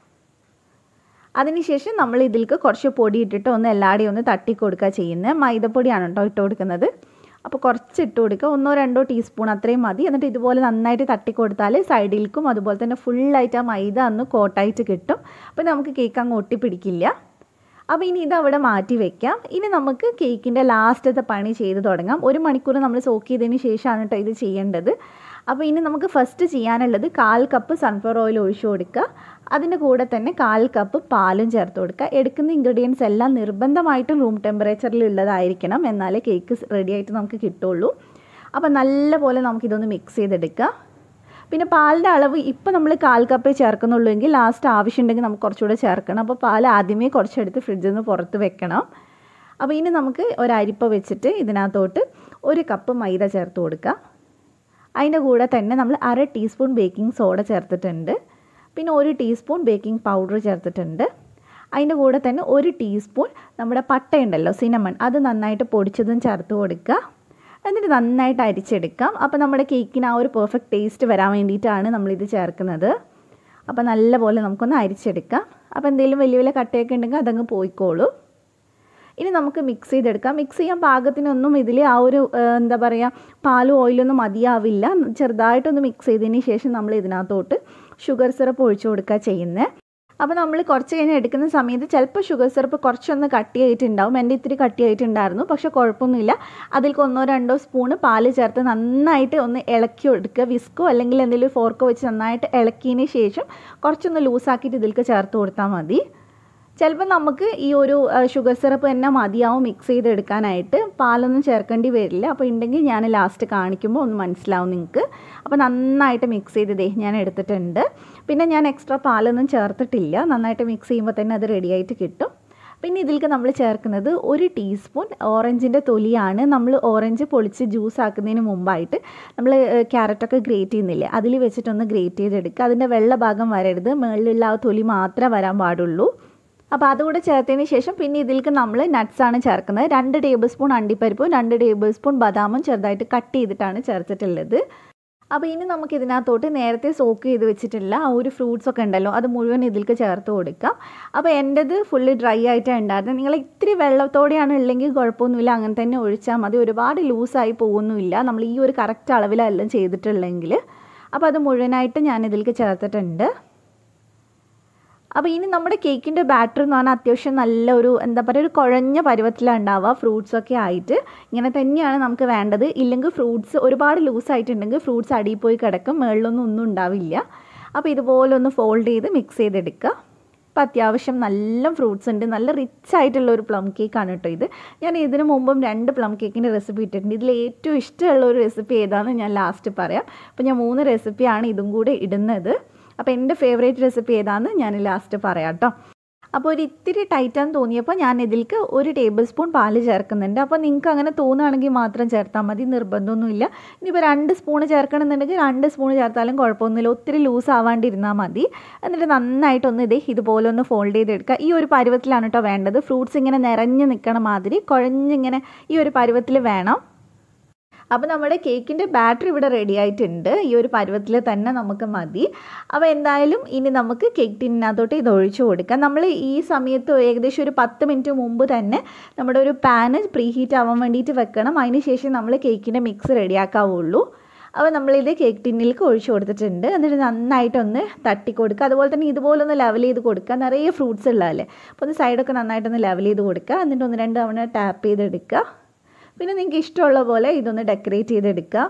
അതിനുശേഷം നമ്മൾ ഇതിലേക്ക് കുറച്ച് പൊടി ഇട്ടിട്ട് ഒന്ന് എല്ലാവരുടെയും ഒന്ന് തട്ടി കൊടുക്കുക ചെയ്യുന്നത് മൈദപ്പൊടിയാണ് കേട്ടോ ഇട്ട് കൊടുക്കുന്നത് അപ്പോൾ കുറച്ച് ഇട്ട് കൊടുക്കുക ഒന്നോ രണ്ടോ ടീസ്പൂൺ അത്രയും മതി എന്നിട്ട് ഇതുപോലെ നന്നായിട്ട് തട്ടി കൊടുത്താൽ സൈഡിലേക്കും അതുപോലെ തന്നെ ഫുള്ളായിട്ട് ആ മൈദ അന്ന് കോട്ടായിട്ട് കിട്ടും അപ്പോൾ നമുക്ക് കേക്ക് അങ്ങ് ഒട്ടിപ്പിടിക്കില്ല അപ്പോൾ ഇനി ഇത് അവിടെ മാറ്റി വെക്കാം ഇനി നമുക്ക് കേക്കിൻ്റെ ലാസ്റ്റത്തെ പണി ചെയ്ത് തുടങ്ങാം ഒരു മണിക്കൂർ നമ്മൾ സോക്ക് ചെയ്തതിന് ശേഷമാണ് കേട്ടോ ഇത് ചെയ്യേണ്ടത് അപ്പോൾ ഇനി നമുക്ക് ഫസ്റ്റ് ചെയ്യാനുള്ളത് കാൽ കപ്പ് സൺഫ്ലവർ ഓയിൽ ഒഴിച്ചു കൊടുക്കുക അതിൻ്റെ കൂടെ തന്നെ കാൽ കപ്പ് പാലും ചേർത്ത് കൊടുക്കുക എടുക്കുന്ന ഇൻഗ്രീഡിയൻസ് എല്ലാം നിർബന്ധമായിട്ടും റൂം ടെമ്പറേച്ചറിൽ ഉള്ളതായിരിക്കണം എന്നാലേ കേക്ക് റെഡി ആയിട്ട് നമുക്ക് കിട്ടുള്ളൂ അപ്പോൾ നല്ലപോലെ നമുക്കിതൊന്ന് മിക്സ് ചെയ്തെടുക്കുക പിന്നെ പാലിൻ്റെ അളവ് ഇപ്പോൾ നമ്മൾ കാൽ കപ്പേ ചേർക്കുന്നുള്ളൂ എങ്കിൽ ലാസ്റ്റ് ആവശ്യമുണ്ടെങ്കിൽ നമുക്ക് കുറച്ചുകൂടെ ചേർക്കണം അപ്പോൾ പാൽ ആദ്യമേ കുറച്ചെടുത്ത് ഫ്രിഡ്ജിൽ നിന്ന് പുറത്ത് വെക്കണം അപ്പോൾ ഇനി നമുക്ക് ഒരു അരിപ്പ വെച്ചിട്ട് ഇതിനകത്തോട്ട് ഒരു കപ്പ് മൈദ ചേർത്ത് കൊടുക്കുക അതിൻ്റെ കൂടെ തന്നെ നമ്മൾ അര ടീസ്പൂൺ ബേക്കിംഗ് സോഡ ചേർത്തിട്ടുണ്ട് പിന്നെ ഒരു ടീസ്പൂൺ ബേക്കിംഗ് പൗഡർ ചേർത്തിട്ടുണ്ട് അതിൻ്റെ കൂടെ തന്നെ ഒരു ടീസ്പൂൺ നമ്മുടെ പട്ടയുണ്ടല്ലോ സിനമൺ അത് നന്നായിട്ട് പൊടിച്ചതും ചേർത്ത് കൊടുക്കുക എന്നിട്ട് നന്നായിട്ട് അരിച്ചെടുക്കാം അപ്പോൾ നമ്മുടെ കേക്കിന് ആ ഒരു പെർഫെക്റ്റ് ടേസ്റ്റ് വരാൻ വേണ്ടിയിട്ടാണ് നമ്മളിത് ചേർക്കുന്നത് അപ്പോൾ നല്ലപോലെ നമുക്കൊന്ന് അരിച്ചെടുക്കാം അപ്പോൾ എന്തെങ്കിലും വലിയ വലിയ കട്ടയൊക്കെ ഉണ്ടെങ്കിൽ അതങ്ങ് പോയിക്കോളൂ ഇനി നമുക്ക് മിക്സ് ചെയ്തെടുക്കാം മിക്സ് ചെയ്യാൻ പാകത്തിനൊന്നും ഇതിൽ ആ ഒരു എന്താ പറയുക പാലും ഓയിലൊന്നും മതിയാവില്ല ചെറുതായിട്ടൊന്ന് മിക്സ് ചെയ്തതിന് ശേഷം നമ്മൾ ഇതിനകത്തോട്ട് ഷുഗർ സിറപ്പ് ഒഴിച്ചു കൊടുക്കുക ചെയ്യുന്നത് അപ്പോൾ നമ്മൾ കുറച്ച് കഴിഞ്ഞ് എടുക്കുന്ന സമയത്ത് ചിലപ്പോൾ ഷുഗർ സിറപ്പ് കുറച്ചൊന്ന് കട്ടിയായിട്ടുണ്ടാവും എൻ്റെ ഇത്തിരി കട്ടിയായിട്ടുണ്ടായിരുന്നു പക്ഷെ കുഴപ്പമൊന്നുമില്ല അതിലേക്ക് ഒന്നോ രണ്ടോ സ്പൂണ് പാല് ചേർത്ത് നന്നായിട്ട് ഒന്ന് ഇളക്കി എടുക്കുക വിസ്കോ അല്ലെങ്കിൽ എന്തെങ്കിലും ഫോർക്കോ വെച്ച് നന്നായിട്ട് ഇളക്കിയതിന് ശേഷം കുറച്ചൊന്ന് ലൂസാക്കിയിട്ട് ഇതിലേക്ക് ചേർത്ത് കൊടുത്താൽ മതി ചിലപ്പോൾ നമുക്ക് ഈ ഒരു ഷുഗർ സിറപ്പ് തന്നെ മതിയാവും മിക്സ് ചെയ്തെടുക്കാനായിട്ട് പാലൊന്നും ചേർക്കേണ്ടി വരില്ല അപ്പോൾ ഉണ്ടെങ്കിൽ ഞാൻ ലാസ്റ്റ് കാണിക്കുമ്പോൾ ഒന്ന് മനസ്സിലാവും നിങ്ങൾക്ക് അപ്പോൾ നന്നായിട്ട് മിക്സ് ചെയ്ത് ദേ ഞാൻ എടുത്തിട്ടുണ്ട് പിന്നെ ഞാൻ എക്സ്ട്രാ പാലൊന്നും ചേർത്തിട്ടില്ല നന്നായിട്ട് മിക്സ് ചെയ്യുമ്പോൾ തന്നെ അത് റെഡി ആയിട്ട് കിട്ടും പിന്നെ ഇതിലേക്ക് നമ്മൾ ചേർക്കുന്നത് ഒരു ടീസ്പൂൺ ഓറഞ്ചിൻ്റെ തൊലിയാണ് നമ്മൾ ഓറഞ്ച് പൊളിച്ച് ജ്യൂസ് ആക്കുന്നതിന് മുമ്പായിട്ട് നമ്മൾ ക്യാരറ്റൊക്കെ ഗ്രേറ്റ് ചെയ്യുന്നില്ലേ അതിൽ വെച്ചിട്ടൊന്ന് ഗ്രേറ്റ് ചെയ്തെടുക്കുക അതിൻ്റെ വെള്ള ഭാഗം വരരുത് മുകളിലുള്ള ആ തൊലി മാത്രമേ വരാൻ പാടുള്ളൂ അപ്പോൾ അതുകൂടെ ചേർത്തതിന് ശേഷം പിന്നെ ഇതിലേക്ക് നമ്മൾ നട്ട്സാണ് ചേർക്കുന്നത് രണ്ട് ടേബിൾ സ്പൂൺ അണ്ടിപ്പരിപ്പും രണ്ട് ടേബിൾ സ്പൂൺ ബദാമും ചെറുതായിട്ട് കട്ട് ചെയ്തിട്ടാണ് ചേർത്തിട്ടുള്ളത് അപ്പോൾ ഇനി നമുക്ക് ഇതിനകത്തോട്ട് നേരത്തെ സോക്ക് ചെയ്ത് വെച്ചിട്ടുള്ള ആ ഒരു ഫ്രൂട്ട്സ് ഒക്കെ ഉണ്ടല്ലോ അത് മുഴുവൻ ഇതിലേക്ക് ചേർത്ത് കൊടുക്കാം അപ്പോൾ എൻ്റെത് ഫുള്ള് ഡ്രൈ ആയിട്ടാണ് ഉണ്ടായിരുന്നത് നിങ്ങൾ ഇത്തിരി വെള്ളത്തോടെയാണ് ഉള്ളെങ്കിൽ കുഴപ്പമൊന്നുമില്ല അങ്ങനെ തന്നെ ഒഴിച്ചാൽ മതി ഒരുപാട് ലൂസായി പോകുന്നില്ല നമ്മൾ ഈ ഒരു കറക്റ്റ് അളവിലെല്ലാം ചെയ്തിട്ടുള്ളെങ്കിൽ അപ്പോൾ അത് മുഴുവനായിട്ട് ഞാൻ ഇതിലേക്ക് ചേർത്തിട്ടുണ്ട് അപ്പോൾ ഇനി നമ്മുടെ കേക്കിൻ്റെ ബാറ്റർ എന്ന് പറഞ്ഞാൽ അത്യാവശ്യം നല്ല ഒരു എന്താ പറയുക ഒരു കുഴഞ്ഞ പരുവത്തിലാണ് ഉണ്ടാവുക ഫ്രൂട്ട്സൊക്കെ ആയിട്ട് ഇങ്ങനെ തന്നെയാണ് നമുക്ക് വേണ്ടത് ഇല്ലെങ്കിൽ ഫ്രൂട്ട്സ് ഒരുപാട് ലൂസ് ആയിട്ടുണ്ടെങ്കിൽ ഫ്രൂട്ട്സ് അടിയിൽ പോയി കിടക്കും മുകളിലൊന്നും ഒന്നും ഉണ്ടാവില്ല അപ്പോൾ ഇതുപോലെ ഒന്ന് ഫോൾഡ് ചെയ്ത് മിക്സ് ചെയ്തെടുക്കുക അപ്പോൾ അത്യാവശ്യം നല്ല ഫ്രൂട്ട്സ് ഉണ്ട് നല്ല റിച്ച് ആയിട്ടുള്ള ഒരു പ്ലം കേക്കാണ് കേട്ടോ ഇത് ഞാൻ ഇതിനു മുമ്പും രണ്ട് പ്ലം കേക്കിൻ്റെ റെസിപ്പി ഇട്ടിട്ടുണ്ട് ഇതിൽ ഏറ്റവും ഇഷ്ടമുള്ള ഒരു റെസിപ്പി ഏതാണെന്ന് ഞാൻ ലാസ്റ്റ് പറയാം അപ്പോൾ ഞാൻ മൂന്ന് റെസിപ്പിയാണ് ഇതും കൂടെ ഇടുന്നത് അപ്പോൾ എൻ്റെ ഫേവറേറ്റ് റെസിപ്പി ഏതാണെന്ന് ഞാൻ ലാസ്റ്റ് പറയാം കേട്ടോ അപ്പോൾ ഒരു ഇത്തിരി ടൈറ്റാന്ന് തോന്നിയപ്പോൾ ഞാൻ ഇതിലേക്ക് ഒരു ടേബിൾ സ്പൂൺ പാല് ചേർക്കുന്നുണ്ട് അപ്പോൾ നിങ്ങൾക്ക് അങ്ങനെ തോന്നുകയാണെങ്കിൽ മാത്രം ചേർത്താൽ മതി നിർബന്ധമൊന്നുമില്ല ഇനിയിപ്പോൾ രണ്ട് സ്പൂൺ ചേർക്കണമെന്നുണ്ടെങ്കിൽ രണ്ട് സ്പൂൺ ചേർത്താലും കുഴപ്പമൊന്നുമില്ല ഒത്തിരി ലൂസ് ആവാണ്ടിരുന്നാൽ മതി എന്നിട്ട് നന്നായിട്ടൊന്ന് ഇതേ ഇതുപോലെ ഒന്ന് ഫോൾഡ് ചെയ്തെടുക്കുക ഈ ഒരു പരുവത്തിലാണ് കേട്ടോ വേണ്ടത് ഫ്രൂട്ട്സ് ഇങ്ങനെ നിറഞ്ഞ് നിൽക്കണ മാതിരി കുഴഞ്ഞിങ്ങനെ ഈ ഒരു പരുവത്തിൽ വേണം അപ്പോൾ നമ്മുടെ കേക്കിൻ്റെ ബാറ്ററി ഇവിടെ റെഡി ആയിട്ടുണ്ട് ഈ ഒരു പരുവത്തിൽ തന്നെ നമുക്ക് മതി അപ്പോൾ എന്തായാലും ഇനി നമുക്ക് കേക്ക് ടിന്നിനകത്തോട്ട് ഇത് ഒഴിച്ചു കൊടുക്കാം നമ്മൾ ഈ സമയത്ത് ഏകദേശം ഒരു പത്ത് മിനിറ്റ് മുമ്പ് തന്നെ നമ്മുടെ ഒരു പാന് പ്രീ ഹീറ്റ് ആവാൻ വേണ്ടിയിട്ട് വെക്കണം അതിന് ശേഷം നമ്മൾ കേക്കിൻ്റെ മിക്സ് റെഡിയാക്കാവുള്ളൂ അപ്പോൾ നമ്മളിത് കേക്ക് ടിന്നിലേക്ക് ഒഴിച്ചു കൊടുത്തിട്ടുണ്ട് എന്നിട്ട് നന്നായിട്ടൊന്ന് തട്ടി കൊടുക്കുക അതുപോലെ തന്നെ ഇതുപോലെ ഒന്ന് ലെവൽ ചെയ്ത് കൊടുക്കുക നിറയെ ഫ്രൂട്ട്സ് ഉള്ളതല്ലേ അപ്പോൾ ഒന്ന് സൈഡൊക്കെ നന്നായിട്ടൊന്ന് ലെവൽ ചെയ്ത് കൊടുക്കുക എന്നിട്ട് ഒന്ന് രണ്ട് തവണ ടാപ്പ് ചെയ്തെടുക്കുക പിന്നെ നിങ്ങൾക്ക് ഇഷ്ടമുള്ള പോലെ ഇതൊന്ന് ഡെക്കറേറ്റ് ചെയ്തെടുക്കുക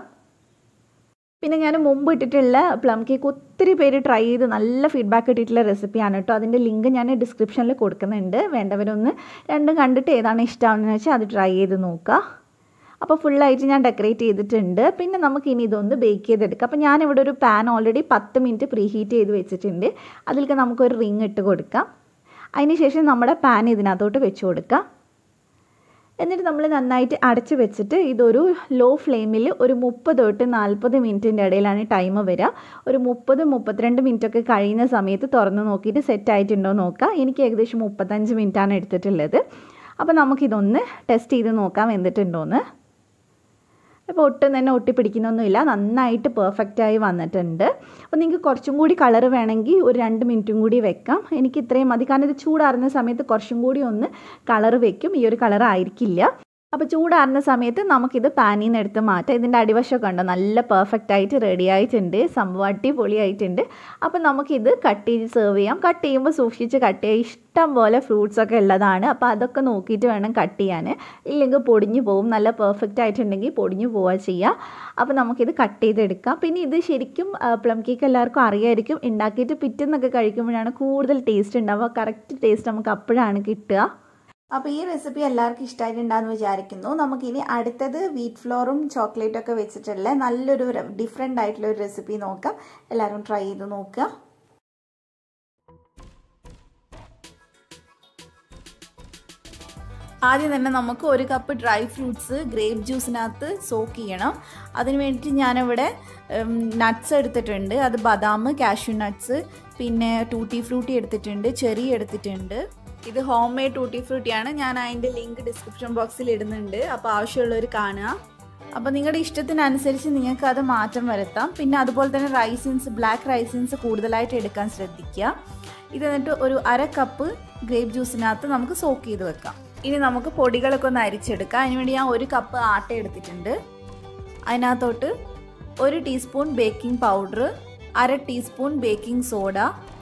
പിന്നെ ഞാൻ മുമ്പ് ഇട്ടിട്ടുള്ള പ്ലം കേക്ക് ഒത്തിരി പേര് ട്രൈ ചെയ്ത് നല്ല ഫീഡ്ബാക്ക് കിട്ടിയിട്ടുള്ള റെസിപ്പിയാണ് കേട്ടോ അതിൻ്റെ ലിങ്ക് ഞാൻ ഡിസ്ക്രിപ്ഷനിൽ കൊടുക്കുന്നുണ്ട് വേണ്ടവരൊന്ന് രണ്ടും കണ്ടിട്ട് ഏതാണ് ഇഷ്ടമാണെന്ന് വെച്ചാൽ അത് ട്രൈ ചെയ്ത് നോക്കുക അപ്പോൾ ഫുള്ളായിട്ട് ഞാൻ ഡെക്കറേറ്റ് ചെയ്തിട്ടുണ്ട് പിന്നെ നമുക്ക് ഇനി ഇതൊന്ന് ബേക്ക് ചെയ്തെടുക്കാം അപ്പോൾ ഞാനിവിടെ ഒരു പാൻ ഓൾറെഡി പത്ത് മിനിറ്റ് പ്രീ ഹീറ്റ് ചെയ്ത് വെച്ചിട്ടുണ്ട് അതിലേക്ക് നമുക്കൊരു റിങ് ഇട്ട് കൊടുക്കാം അതിന് ശേഷം നമ്മുടെ പാൻ ഇതിനകത്തോട്ട് വെച്ച് കൊടുക്കാം എന്നിട്ട് നമ്മൾ നന്നായിട്ട് അടച്ച് വെച്ചിട്ട് ഇതൊരു ലോ ഫ്ലെയിമിൽ ഒരു മുപ്പത് തൊട്ട് നാൽപ്പത് മിനിറ്റിൻ്റെ ഇടയിലാണ് ടൈം വരിക ഒരു മുപ്പത് മുപ്പത്തിരണ്ട് മിനിറ്റ് ഒക്കെ കഴിയുന്ന സമയത്ത് തുറന്ന് നോക്കിയിട്ട് സെറ്റ് ആയിട്ടുണ്ടോ നോക്കുക എനിക്ക് ഏകദേശം മുപ്പത്തഞ്ച് മിനിറ്റാണ് എടുത്തിട്ടുള്ളത് അപ്പോൾ നമുക്കിതൊന്ന് ടെസ്റ്റ് ചെയ്ത് നോക്കാം എന്തിട്ടുണ്ടോയെന്ന് അപ്പോൾ ഒട്ടും തന്നെ ഒട്ടിപ്പിടിക്കുന്നൊന്നുമില്ല നന്നായിട്ട് പെർഫെക്റ്റായി വന്നിട്ടുണ്ട് അപ്പോൾ നിങ്ങൾക്ക് കുറച്ചും കൂടി കളർ വേണമെങ്കിൽ ഒരു രണ്ട് മിനിറ്റും കൂടി വെക്കാം എനിക്ക് ഇത്രയും മതി കാരണം ഇത് ചൂടാറുന്ന സമയത്ത് കുറച്ചും കൂടി ഒന്ന് കളർ വെക്കും ഈ ഒരു കളർ ആയിരിക്കില്ല അപ്പോൾ ചൂടാറുന്ന സമയത്ത് നമുക്കിത് പാനിൽ നിന്ന് എടുത്ത് മാറ്റാം ഇതിൻ്റെ അടിവശമൊക്കെ ഉണ്ടോ നല്ല പെർഫെക്റ്റ് ആയിട്ട് റെഡി ആയിട്ടുണ്ട് സംഭവം അടിപൊളിയായിട്ടുണ്ട് അപ്പോൾ നമുക്കിത് കട്ട് ചെയ്ത് സെർവ് ചെയ്യാം കട്ട് ചെയ്യുമ്പോൾ സൂക്ഷിച്ച് കട്ട് ചെയ്യാം ഇഷ്ടം പോലെ ഫ്രൂട്ട്സ് ഒക്കെ ഉള്ളതാണ് അപ്പോൾ അതൊക്കെ നോക്കിയിട്ട് വേണം കട്ട് ചെയ്യാൻ ഇല്ലെങ്കിൽ പൊടിഞ്ഞു പോകും നല്ല പെർഫെക്റ്റ് ആയിട്ടുണ്ടെങ്കിൽ പൊടിഞ്ഞു പോവുക ചെയ്യുക അപ്പോൾ നമുക്കിത് കട്ട് ചെയ്തെടുക്കാം പിന്നെ ഇത് ശരിക്കും പ്ലം കേക്ക് എല്ലാവർക്കും അറിയായിരിക്കും ഉണ്ടാക്കിയിട്ട് പിറ്റെന്നൊക്കെ കഴിക്കുമ്പോഴാണ് കൂടുതൽ ടേസ്റ്റ് ഉണ്ടാവുക കറക്റ്റ് ടേസ്റ്റ് നമുക്ക് അപ്പോഴാണ് കിട്ടുക അപ്പോൾ ഈ റെസിപ്പി എല്ലാവർക്കും ഇഷ്ടമായിട്ടുണ്ടാന്ന് വിചാരിക്കുന്നു നമുക്കിനി അടുത്തത് വീറ്റ് ഫ്ലോറും ചോക്ലേറ്റും ഒക്കെ വെച്ചിട്ടുള്ള നല്ലൊരു ഡിഫറെൻ്റ് ആയിട്ടുള്ള ഒരു റെസിപ്പി നോക്കാം എല്ലാവരും ട്രൈ ചെയ്ത് നോക്കുക ആദ്യം തന്നെ നമുക്ക് ഒരു കപ്പ് ഡ്രൈ ഫ്രൂട്ട്സ് ഗ്രേപ്പ് ജ്യൂസിനകത്ത് സോക്ക് ചെയ്യണം അതിന് വേണ്ടിയിട്ട് ഞാനിവിടെ നട്ട്സ് എടുത്തിട്ടുണ്ട് അത് ബദാം കാഷ്യൂ നട്ട്സ് പിന്നെ ടൂട്ടി ഫ്രൂട്ടി എടുത്തിട്ടുണ്ട് ചെറി എടുത്തിട്ടുണ്ട് ഇത് ഹോം മെയ്ഡ് ടൂട്ടി ഫ്രൂട്ടിയാണ് ഞാൻ അതിൻ്റെ ലിങ്ക് ഡിസ്ക്രിപ്ഷൻ ബോക്സിൽ ഇടുന്നുണ്ട് അപ്പോൾ ആവശ്യമുള്ളവർ കാണുക അപ്പോൾ നിങ്ങളുടെ ഇഷ്ടത്തിനനുസരിച്ച് നിങ്ങൾക്ക് അത് മാറ്റം വരുത്താം പിന്നെ അതുപോലെ തന്നെ റൈസിൻസ് ബ്ലാക്ക് റൈസിൻസ് കൂടുതലായിട്ട് എടുക്കാൻ ശ്രദ്ധിക്കുക ഇത് എന്നിട്ട് ഒരു അര കപ്പ് ഗ്രേപ്പ് ജ്യൂസിനകത്ത് നമുക്ക് സോക്ക് ചെയ്ത് വെക്കാം ഇനി നമുക്ക് പൊടികളൊക്കെ ഒന്ന് അരിച്ചെടുക്കാം അതിനുവേണ്ടി ഞാൻ ഒരു കപ്പ് ആട്ട എടുത്തിട്ടുണ്ട് അതിനകത്തോട്ട് ഒരു ടീസ്പൂൺ ബേക്കിംഗ് പൗഡർ അര ടീസ്പൂൺ ബേക്കിംഗ് സോഡ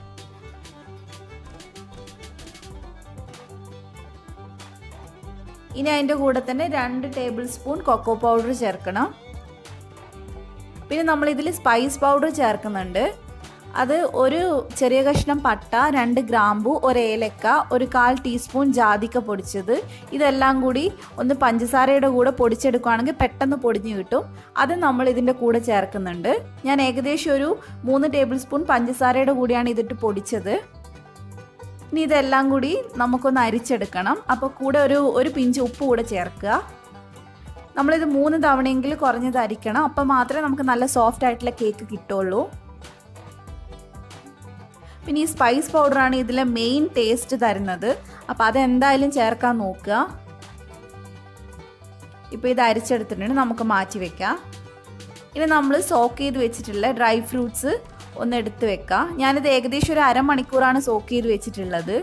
ഇനി അതിൻ്റെ കൂടെ തന്നെ രണ്ട് ടേബിൾ സ്പൂൺ കൊക്കോ പൗഡർ ചേർക്കണം പിന്നെ നമ്മൾ ഇതിൽ സ്പൈസ് പൗഡർ ചേർക്കുന്നുണ്ട് അത് ഒരു ചെറിയ കഷ്ണം പട്ട രണ്ട് ഗ്രാമ്പു ഒരു ഏലക്ക ഒരു കാൽ ടീസ്പൂൺ ജാതിക്ക പൊടിച്ചത് ഇതെല്ലാം കൂടി ഒന്ന് പഞ്ചസാരയുടെ കൂടെ പൊടിച്ചെടുക്കുകയാണെങ്കിൽ പെട്ടെന്ന് പൊടിഞ്ഞു കിട്ടും അത് നമ്മൾ ഇതിൻ്റെ കൂടെ ചേർക്കുന്നുണ്ട് ഞാൻ ഏകദേശം ഒരു മൂന്ന് ടേബിൾ സ്പൂൺ പഞ്ചസാരയുടെ കൂടിയാണ് ഇതിട്ട് പൊടിച്ചത് ഇനി ഇതെല്ലാം കൂടി നമുക്കൊന്ന് അരിച്ചെടുക്കണം അപ്പോൾ കൂടെ ഒരു ഒരു പിഞ്ച് ഉപ്പ് കൂടെ ചേർക്കുക നമ്മളിത് മൂന്ന് തവണയെങ്കിലും കുറഞ്ഞത് അരിക്കണം അപ്പോൾ മാത്രമേ നമുക്ക് നല്ല സോഫ്റ്റ് ആയിട്ടുള്ള കേക്ക് കിട്ടുള്ളൂ പിന്നെ ഈ സ്പൈസ് പൗഡറാണ് ഇതിലെ മെയിൻ ടേസ്റ്റ് തരുന്നത് അപ്പോൾ അതെന്തായാലും ചേർക്കാൻ നോക്കുക ഇപ്പോൾ ഇത് അരിച്ചെടുത്തിട്ടുണ്ട് നമുക്ക് മാറ്റി വെക്കാം ഇനി നമ്മൾ സോക്ക് ചെയ്ത് വെച്ചിട്ടുള്ള ഡ്രൈ ഫ്രൂട്ട്സ് ഒന്ന് എടുത്ത് വെക്കാം ഞാനിത് ഏകദേശം ഒരു അരമണിക്കൂറാണ് സോക്ക് ചെയ്ത് വെച്ചിട്ടുള്ളത്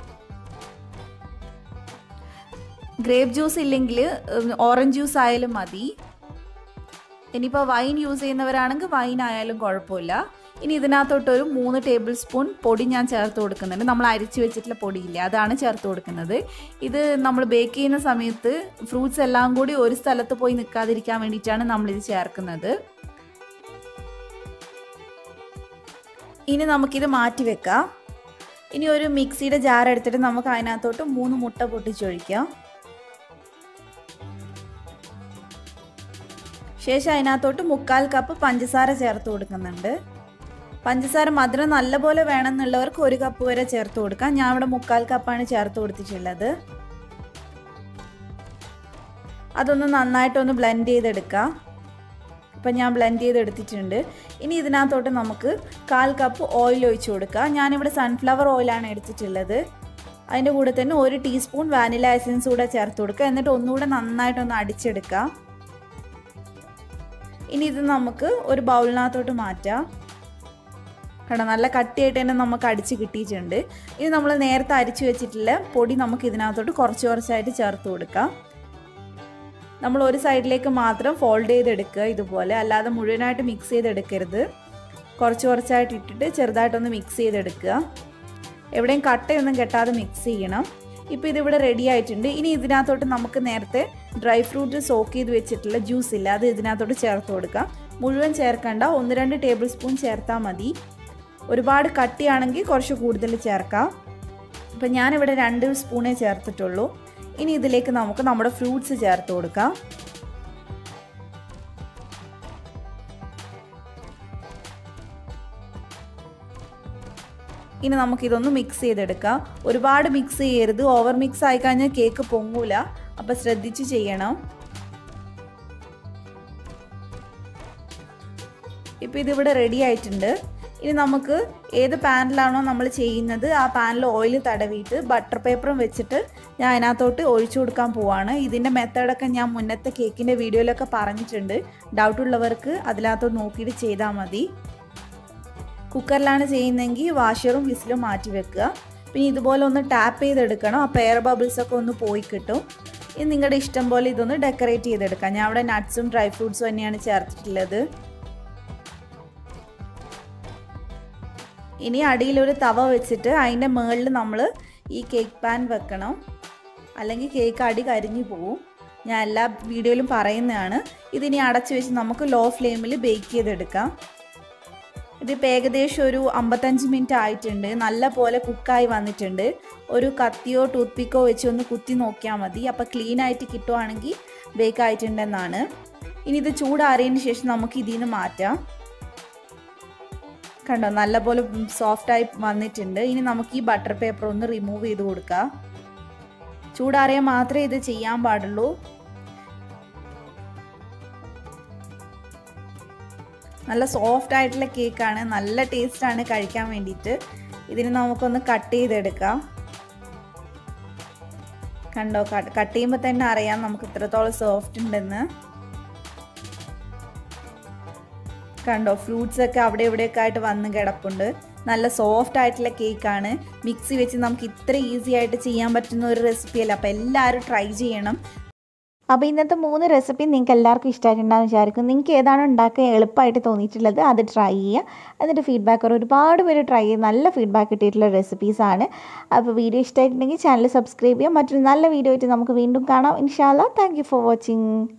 ഗ്രേപ്പ് ജ്യൂസ് ഇല്ലെങ്കിൽ ഓറഞ്ച് ജ്യൂസ് ആയാലും മതി ഇനിയിപ്പോൾ വൈൻ യൂസ് ചെയ്യുന്നവരാണെങ്കിൽ വൈൻ ആയാലും കുഴപ്പമില്ല ഇനി ഇതിനകത്തോട്ട് ഒരു മൂന്ന് ടേബിൾ സ്പൂൺ പൊടി ഞാൻ ചേർത്ത് കൊടുക്കുന്നുണ്ട് നമ്മൾ അരിച്ച് വെച്ചിട്ടുള്ള പൊടിയില്ലേ അതാണ് ചേർത്ത് കൊടുക്കുന്നത് ഇത് നമ്മൾ ബേക്ക് ചെയ്യുന്ന സമയത്ത് ഫ്രൂട്ട്സ് എല്ലാം കൂടി ഒരു സ്ഥലത്ത് പോയി നിൽക്കാതിരിക്കാൻ വേണ്ടിയിട്ടാണ് നമ്മളിത് ചേർക്കുന്നത് ഇനി നമുക്കിത് മാറ്റി വെക്കാം ഇനി ഒരു മിക്സിയുടെ ജാർ എടുത്തിട്ട് നമുക്ക് അതിനകത്തോട്ട് മൂന്ന് മുട്ട പൊട്ടിച്ചൊഴിക്കാം ശേഷം അതിനകത്തോട്ട് മുക്കാൽ കപ്പ് പഞ്ചസാര ചേർത്ത് കൊടുക്കുന്നുണ്ട് പഞ്ചസാര മധുരം നല്ലപോലെ വേണമെന്നുള്ളവർക്ക് ഒരു കപ്പ് വരെ ചേർത്ത് കൊടുക്കാം ഞാൻ ഇവിടെ മുക്കാൽ കപ്പാണ് ചേർത്ത് കൊടുത്തിട്ടുള്ളത് അതൊന്ന് നന്നായിട്ടൊന്ന് ബ്ലെൻഡ് ചെയ്തെടുക്കാം ഇപ്പം ഞാൻ ബ്ലെൻഡ് ചെയ്തെടുത്തിട്ടുണ്ട് ഇനി ഇതിനകത്തോട്ട് നമുക്ക് കാൽ കപ്പ് ഓയിൽ ഒഴിച്ച് കൊടുക്കാം ഞാനിവിടെ സൺഫ്ലവർ ഓയിലാണ് എടുത്തിട്ടുള്ളത് അതിൻ്റെ കൂടെ തന്നെ ഒരു ടീസ്പൂൺ വാനില എസൻസ് കൂടെ ചേർത്ത് കൊടുക്കുക എന്നിട്ട് ഒന്നുകൂടെ നന്നായിട്ടൊന്ന് അടിച്ചെടുക്കാം ഇനി ഇത് നമുക്ക് ഒരു ബൗളിനകത്തോട്ട് മാറ്റാം കണ്ടോ നല്ല കട്ടിയായിട്ട് തന്നെ നമുക്ക് അടിച്ച് കിട്ടിയിട്ടുണ്ട് ഇനി നമ്മൾ നേരത്തെ അരിച്ചു വെച്ചിട്ടുള്ള പൊടി നമുക്ക് ഇതിനകത്തോട്ട് കുറച്ച് കുറച്ചായിട്ട് ചേർത്ത് കൊടുക്കാം നമ്മൾ ഒരു സൈഡിലേക്ക് മാത്രം ഫോൾഡ് ചെയ്തെടുക്കുക ഇതുപോലെ അല്ലാതെ മുഴുവനായിട്ട് മിക്സ് ചെയ്തെടുക്കരുത് കുറച്ച് കുറച്ചായിട്ട് ഇട്ടിട്ട് ചെറുതായിട്ടൊന്ന് മിക്സ് ചെയ്തെടുക്കുക എവിടെയും കട്ടയൊന്നും കെട്ടാതെ മിക്സ് ചെയ്യണം ഇപ്പോൾ ഇതിവിടെ റെഡി ആയിട്ടുണ്ട് ഇനി ഇതിനകത്തോട്ട് നമുക്ക് നേരത്തെ ഡ്രൈ ഫ്രൂട്ട് സോക്ക് ചെയ്ത് വെച്ചിട്ടുള്ള ജ്യൂസ് ഇല്ല അത് ഇതിനകത്തോട്ട് ചേർത്ത് കൊടുക്കാം മുഴുവൻ ചേർക്കണ്ട ഒന്ന് രണ്ട് ടേബിൾ സ്പൂൺ ചേർത്താൽ മതി ഒരുപാട് കട്ടിയാണെങ്കിൽ കുറച്ച് കൂടുതൽ ചേർക്കാം ഇപ്പം ഞാനിവിടെ രണ്ട് സ്പൂണേ ചേർത്തിട്ടുള്ളൂ ഇനി ഇതിലേക്ക് നമുക്ക് നമ്മുടെ ഫ്രൂട്ട്സ് ചേർത്ത് കൊടുക്കാം ഇനി നമുക്കിതൊന്ന് മിക്സ് ചെയ്തെടുക്കാം ഒരുപാട് മിക്സ് ചെയ്യരുത് ഓവർ മിക്സ് ആയി കഴിഞ്ഞാൽ കേക്ക് പൊങ്ങൂല അപ്പം ശ്രദ്ധിച്ച് ചെയ്യണം ഇപ്പോൾ ഇതിവിടെ റെഡി ആയിട്ടുണ്ട് ഇനി നമുക്ക് ഏത് പാനിലാണോ നമ്മൾ ചെയ്യുന്നത് ആ പാനിൽ ഓയിൽ തടവിയിട്ട് ബട്ടർ പേപ്പറും വെച്ചിട്ട് ഞാൻ അതിനകത്തോട്ട് ഒഴിച്ചു കൊടുക്കാൻ പോവാണ് ഇതിൻ്റെ മെത്തേഡൊക്കെ ഞാൻ മുന്നത്തെ കേക്കിൻ്റെ വീഡിയോയിലൊക്കെ പറഞ്ഞിട്ടുണ്ട് ഡൗട്ട് ഉള്ളവർക്ക് അതിനകത്തോട്ട് നോക്കിയിട്ട് ചെയ്താൽ മതി കുക്കറിലാണ് ചെയ്യുന്നതെങ്കിൽ വാഷറും വിസിലും മാറ്റി വെക്കുക പിന്നെ ഇതുപോലെ ഒന്ന് ടാപ്പ് ചെയ്തെടുക്കണം അപ്പോൾ എയർ ബബിൾസ് ഒക്കെ ഒന്ന് പോയി കിട്ടും ഇത് നിങ്ങളുടെ ഇഷ്ടം പോലെ ഇതൊന്ന് ഡെക്കറേറ്റ് ചെയ്തെടുക്കാം ഞാൻ അവിടെ നട്ട്സും ഡ്രൈ ഫ്രൂട്ട്സും തന്നെയാണ് ചേർത്തിട്ടുള്ളത് ഇനി അടിയിലൊരു തവ വെച്ചിട്ട് അതിൻ്റെ മുകളിൽ നമ്മൾ ഈ കേക്ക് പാൻ വെക്കണം അല്ലെങ്കിൽ കേക്ക് അടി കരിഞ്ഞു പോവും ഞാൻ എല്ലാ വീഡിയോയിലും പറയുന്നതാണ് ഇതിനി അടച്ചു വെച്ച് നമുക്ക് ലോ ഫ്ലെയിമിൽ ബേക്ക് ചെയ്തെടുക്കാം ഇതിപ്പോൾ ഏകദേശം ഒരു അമ്പത്തഞ്ച് മിനിറ്റ് ആയിട്ടുണ്ട് നല്ല പോലെ കുക്കായി വന്നിട്ടുണ്ട് ഒരു കത്തിയോ ടൂത്ത് പിക്കോ വെച്ച് ഒന്ന് കുത്തി നോക്കിയാൽ മതി അപ്പോൾ ക്ലീൻ ആയിട്ട് കിട്ടുവാണെങ്കിൽ ബേക്ക് ആയിട്ടുണ്ടെന്നാണ് ഇനി ഇത് ചൂടാറിയതിന് ശേഷം നമുക്ക് ഇതിൽ നിന്ന് മാറ്റാം കണ്ടോ നല്ലപോലെ സോഫ്റ്റായി വന്നിട്ടുണ്ട് ഇനി നമുക്ക് ഈ ബട്ടർ പേപ്പർ ഒന്ന് റിമൂവ് ചെയ്ത് കൊടുക്കാം ചൂടാറിയാൽ മാത്രമേ ഇത് ചെയ്യാൻ പാടുള്ളൂ നല്ല സോഫ്റ്റ് ആയിട്ടുള്ള കേക്കാണ് നല്ല ടേസ്റ്റാണ് കഴിക്കാൻ വേണ്ടിയിട്ട് ഇതിന് നമുക്കൊന്ന് കട്ട് ചെയ്തെടുക്കാം കണ്ടോ കട്ട് ചെയ്യുമ്പോൾ തന്നെ അറിയാം നമുക്ക് ഇത്രത്തോളം സോഫ്റ്റ് ഉണ്ടെന്ന് കണ്ടോ ഫ്രൂട്ട്സ് ഒക്കെ അവിടെ ഇവിടെയൊക്കെ ആയിട്ട് വന്ന് കിടപ്പുണ്ട് നല്ല സോഫ്റ്റ് ആയിട്ടുള്ള കേക്കാണ് മിക്സി വെച്ച് നമുക്ക് ഇത്ര ഈസി ആയിട്ട് ചെയ്യാൻ പറ്റുന്ന ഒരു റെസിപ്പി അല്ല അപ്പോൾ എല്ലാവരും ട്രൈ ചെയ്യണം അപ്പോൾ ഇന്നത്തെ മൂന്ന് റെസിപ്പി നിങ്ങൾക്ക് എല്ലാവർക്കും ഇഷ്ടമായിട്ടുണ്ടാകും വിചാരിക്കും നിങ്ങൾക്ക് ഏതാണ് ഉണ്ടാക്കാൻ എളുപ്പമായിട്ട് തോന്നിയിട്ടുള്ളത് അത് ട്രൈ ചെയ്യുക എന്നിട്ട് ഫീഡ്ബാക്ക് ഒരുപാട് പേര് ട്രൈ ചെയ്ത് നല്ല ഫീഡ്ബാക്ക് കിട്ടിയിട്ടുള്ള റെസിപ്പീസാണ് അപ്പോൾ വീഡിയോ ഇഷ്ടമായിട്ടുണ്ടെങ്കിൽ ചാനൽ സബ്സ്ക്രൈബ് ചെയ്യുക മറ്റൊരു നല്ല വീഡിയോ ആയിട്ട് നമുക്ക് വീണ്ടും കാണാം ഇൻഷാല്ല താങ്ക് ഫോർ വാച്ചിങ്